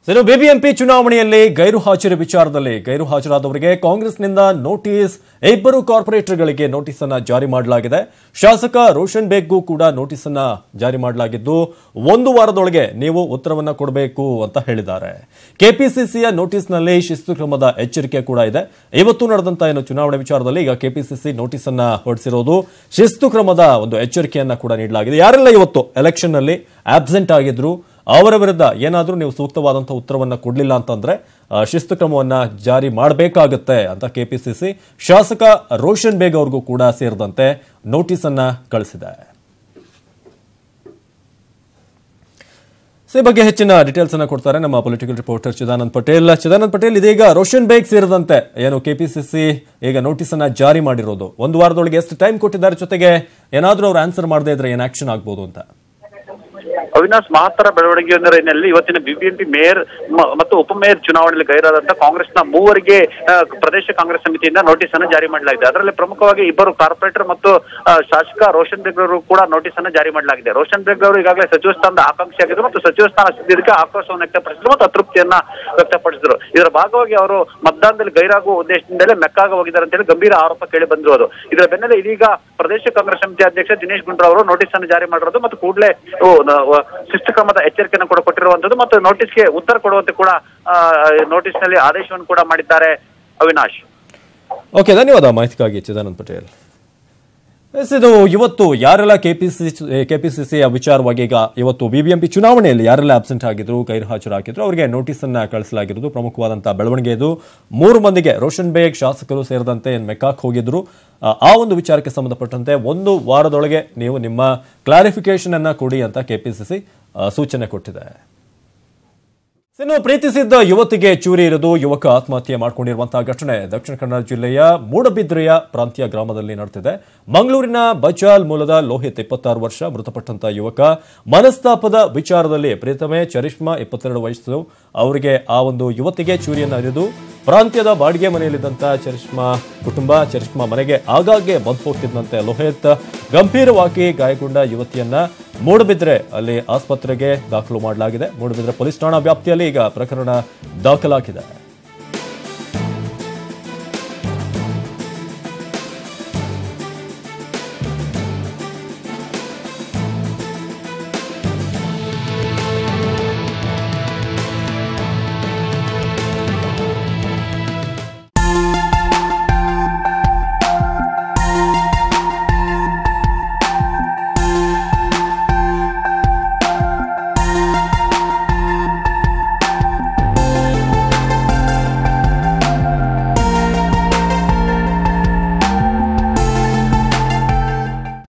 ಇನ್ನು ಬಿಬಿಎಂಪಿ ಚುನಾವಣೆಯಲ್ಲಿ ಗೈರು ಹಾಜರಿ ವಿಚಾರದಲ್ಲಿ ಗೈರು ಹಾಜರಾದವರಿಗೆ ಕಾಂಗ್ರೆಸ್ನಿಂದ ನೋಟಿಸ್ ಇಬ್ಬರು ಕಾರ್ಪೊರೇಟರ್ಗಳಿಗೆ ನೋಟಿಸ್ ಅನ್ನ ಜಾರಿ ಮಾಡಲಾಗಿದೆ ಶಾಸಕ ರೋಷನ್ ಬೇಗ್ಗೂ ಕೂಡ ನೋಟಿಸ್ ಅನ್ನ ಜಾರಿ ಮಾಡಲಾಗಿದ್ದು ಒಂದು ವಾರದೊಳಗೆ ನೀವು ಉತ್ತರವನ್ನ ಕೊಡಬೇಕು ಅಂತ ಹೇಳಿದ್ದಾರೆ ಕೆಪಿಸಿಸಿಯ ನೋಟಿಸ್ನಲ್ಲಿ ಶಿಸ್ತು ಕ್ರಮದ ಎಚ್ಚರಿಕೆ ಕೂಡ ಇದೆ ಇವತ್ತು ನಡೆದಂತ ಏನು ಚುನಾವಣೆ ವಿಚಾರದಲ್ಲಿ ಈಗ ಕೆಪಿಸಿಸಿ ನೋಟಿಸ್ ಅನ್ನ ಹೊರಡಿಸಿರೋದು ಶಿಸ್ತು ಕ್ರಮದ ಒಂದು ಎಚ್ಚರಿಕೆಯನ್ನ ಕೂಡ ನೀಡಲಾಗಿದೆ ಯಾರೆಲ್ಲ ಇವತ್ತು ಎಲೆಕ್ಷನ್ ನಲ್ಲಿ ಆಬ್ಸೆಂಟ್ ಆಗಿದ್ರು ಅವರ ವಿರುದ್ಧ ಏನಾದರೂ ನೀವು ಸೂಕ್ತವಾದಂತಹ ಉತ್ತರವನ್ನ ಕೊಡಲಿಲ್ಲ ಅಂತಂದ್ರೆ ಆ, ಶಿಸ್ತು ಕ್ರಮವನ್ನ ಜಾರಿ ಮಾಡಬೇಕಾಗುತ್ತೆ ಅಂತ ಕೆಪಿಸಿಸಿ ಶಾಸಕ ರೋಷನ್ ಬೇಗ್ ಅವ್ರಿಗೂ ಕೂಡ ಸೇರಿದಂತೆ ನೋಟಿಸ್ ಅನ್ನ ಕಳಿಸಿದೆ ಸೊ ಈ ಬಗ್ಗೆ ಹೆಚ್ಚಿನ ಡೀಟೇಲ್ಸ್ ಅನ್ನ ಕೊಡ್ತಾರೆ ನಮ್ಮ ಪೊಲಿಟಿಕಲ್ ರಿಪೋರ್ಟರ್ ಚಿದಾನಂದ್ ಪಟೇಲ್ ಚಿದಾನಂದ್ ಪಟೇಲ್ ಇದೀಗ ರೋಷನ್ ಬೇಗ್ ಸೇರಿದಂತೆ ಏನು ಕೆಪಿಸಿಸಿ ಈಗ ನೋಟಿಸ್ ಅನ್ನ ಜಾರಿ ಮಾಡಿರೋದು ಒಂದು ವಾರದೊಳಗೆ ಎಷ್ಟು ಟೈಮ್ ಕೊಟ್ಟಿದ್ದಾರೆ ಜೊತೆಗೆ ಏನಾದರೂ ಅವ್ರು ಆನ್ಸರ್ ಮಾಡದೇ ಇದ್ರೆ ಏನು ಆಕ್ಷನ್ ಆಗ್ಬೋದು ಅಂತ ಅವಿನಾಶ್ ಮಹತ್ತರ ಬೆಳವಣಿಗೆಯೊಂದರ ಹಿನ್ನೆಲೆಯಲ್ಲಿ ಇವತ್ತಿನ ಬಿಬಿಎಂಪಿ ಮೇಯರ್ ಮ- ಮತ್ತು ಉಪಮೇಯರ್ ಚುನಾವಣೆಯಲ್ಲಿ ಗೈರಾದಂತ ಕಾಂಗ್ರೆಸ್ನ ಮೂವರಿಗೆ ಆ, ಪ್ರದೇಶ ಕಾಂಗ್ರೆಸ್ ಸಮಿತಿಯಿಂದ ನೋಟಿಸ್ ಅನ್ನು ಜಾರಿ ಮಾಡಲಾಗಿದೆ ಅದರಲ್ಲಿ ಪ್ರಮುಖವಾಗಿ ಇಬ್ಬರು ಕಾರ್ಪೊರೇಟರ್ ಮತ್ತು ಆ, ಶಾಸಕ ರೋಷನ್ ಬೇಗ್ ಅವರು ಕೂಡ ನೋಟಿಸ್ ಅನ್ನು ಜಾರಿ ಮಾಡಲಾಗಿದೆ ರೋಷನ್ ಬೇಗ್ ಅವರು ಈಗಾಗಲೇ ಸಚಿವ ಸ್ಥಾನದ ಆಕಾಂಕ್ಷಿಯಾಗಿದ್ದರು ಮತ್ತು ಸಚಿವ ಸ್ಥಾನ ಸಿದ್ಧಿದ್ದಕ್ಕೆ ಆಕ್ರೋಶವನ್ನು ವ್ಯಕ್ತಪಡಿಸಿದ್ರು ಮತ್ತು ಅತೃಪ್ತಿಯನ್ನ ವ್ಯಕ್ತಪಡಿಸಿದ್ರು ಇದರ ಭಾಗವಾಗಿ ಅವರು ಮತದಾನದಲ್ಲಿ ಗೈರಾಗುವ ಉದ್ದೇಶದಿಂದಲೇ ಮೆಕ್ಕಾಗ ಹೋಗಿದ್ದಾರೆ ಅಂತ ಹೇಳಿ ಗಂಭೀರ ಆರೋಪ ಕೇಳಿ ಬಂದಿರೋದು ಇದರ ಬೆನ್ನಲ್ಲೇ ಇದೀಗ ಪ್ರದೇಶ ಕಾಂಗ್ರೆಸ್ ಸಮಿತಿ ಅಧ್ಯಕ್ಷ ದಿನೇಶ್ ಗುಂಡೂರಾವ್ ಅವರು ನೋಟಿಸ್ ಅನ್ನು ಜಾರಿ ಮಾಡಿರೋದು ಮತ್ತು ಕೂಡಲೇ ಶಿಸ್ತು ಕ್ರಮದ ಎಚ್ಚರಿಕೆಯನ್ನು ಕೂಡ ಕೊಟ್ಟಿರುವಂತದ್ದು ಮತ್ತು ನೋಟಿಸ್ಗೆ ಉತ್ತರ ಕೊಡುವಂತೆ ಕೂಡ ನೋಟಿಸ್ ನಲ್ಲಿ ಆದೇಶವನ್ನು ಕೂಡ ಮಾಡಿದ್ದಾರೆ ಅವಿನಾಶ್ ಓಕೆ ಧನ್ಯವಾದ ಮಾಹಿತಿಗಾಗಿ ಚಿದಾನಂದ್ ಪಟೇಲ್ ಎಸ್ ಇದು ಇವತ್ತು ಯಾರೆಲ್ಲ ಕೆಪಿಸಿ ಕೆಪಿಸಿಸಿ ವಿಚಾರವಾಗಿ ಈಗ ಇವತ್ತು ಬಿಬಿಎಂಪಿ ಚುನಾವಣೆಯಲ್ಲಿ ಯಾರೆಲ್ಲ ಆಬ್ಸೆಂಟ್ ಆಗಿದ್ರು ಗೈರು ಹಾಜರಾಗಿದ್ರು ಅವರಿಗೆ ನೋಟಿಸ್ ಅನ್ನ ಕಳಿಸಲಾಗಿರೋದು ಪ್ರಮುಖವಾದಂತಹ ಬೆಳವಣಿಗೆ ಇದು ಮೂರು ಮಂದಿಗೆ ರೋಷನ್ ಬೇಗ್ ಶಾಸಕರು ಸೇರಿದಂತೆ ಏನ್ ಮೆಕ್ಕಾಕ್ ಹೋಗಿದ್ರು ಆ, ಆ ಒಂದು ವಿಚಾರಕ್ಕೆ ಸಂಬಂಧಪಟ್ಟಂತೆ ಒಂದು ವಾರದೊಳಗೆ ನೀವು ನಿಮ್ಮ ಕ್ಲಾರಿಫಿಕೇಶನ್ ಅನ್ನ ಕೊಡಿ ಅಂತ ಕೆಪಿಸಿಸಿ ಸೂಚನೆ ಕೊಟ್ಟಿದೆ ಇನ್ನು ಪ್ರೀತಿಸಿದ್ದ ಯುವತಿಗೆ ಚೂರಿ ಇರಿದು ಯುವಕ ಆತ್ಮಹತ್ಯೆ ಮಾಡಿಕೊಂಡಿರುವಂತಹ ಘಟನೆ ದಕ್ಷಿಣ ಕನ್ನಡ ಜಿಲ್ಲೆಯ ಮೂಡಬಿದ್ರೆಯ ಪ್ರಾಂತ್ಯ ಗ್ರಾಮದಲ್ಲಿ ನಡೆದಿದೆ ಮಂಗಳೂರಿನ ಬಜಾಲ್ ಮೂಲದ ಲೋಹಿತ್ ಇಪ್ಪತ್ತಾರು ವರ್ಷ ಮೃತಪಟ್ಟಂತ ಯುವಕ ಮನಸ್ತಾಪದ ವಿಚಾರದಲ್ಲಿ ಪ್ರೀತಮೆ ಚರಿಷ್ಮಾ ಇಪ್ಪತ್ತೆರಡು ವಯಸ್ಸು ಅವರಿಗೆ ಆ ಒಂದು ಯುವತಿಗೆ ಚೂರಿಯನ್ನು ಅರಿದು ಪ್ರಾಂತ್ಯದ ಬಾಡಿಗೆ ಮನೆಯಲ್ಲಿದ್ದಂತ ಚರಿಷ್ಮಾ ಕುಟುಂಬ ಚರಿಷ್ಮಾ ಮನೆಗೆ ಆಗಾಗ್ಗೆ ಬಂದು ಹೋಗ್ತಿದ್ದಂತೆ ಲೋಹಿತ್ ಗಂಭೀರವಾಗಿ ಗಾಯಗೊಂಡ ಯುವತಿಯನ್ನ ಮೂಡಬಿದ್ರೆ ಅಲ್ಲಿ ಆಸ್ಪತ್ರೆಗೆ ದಾಖಲು ಮಾಡಲಾಗಿದೆ ಮೂಡಬಿದ್ರೆ ಪೊಲೀಸ್ ಠಾಣಾ ವ್ಯಾಪ್ತಿಯಲ್ಲಿ ಈಗ ಪ್ರಕರಣ ದಾಖಲಾಗಿದೆ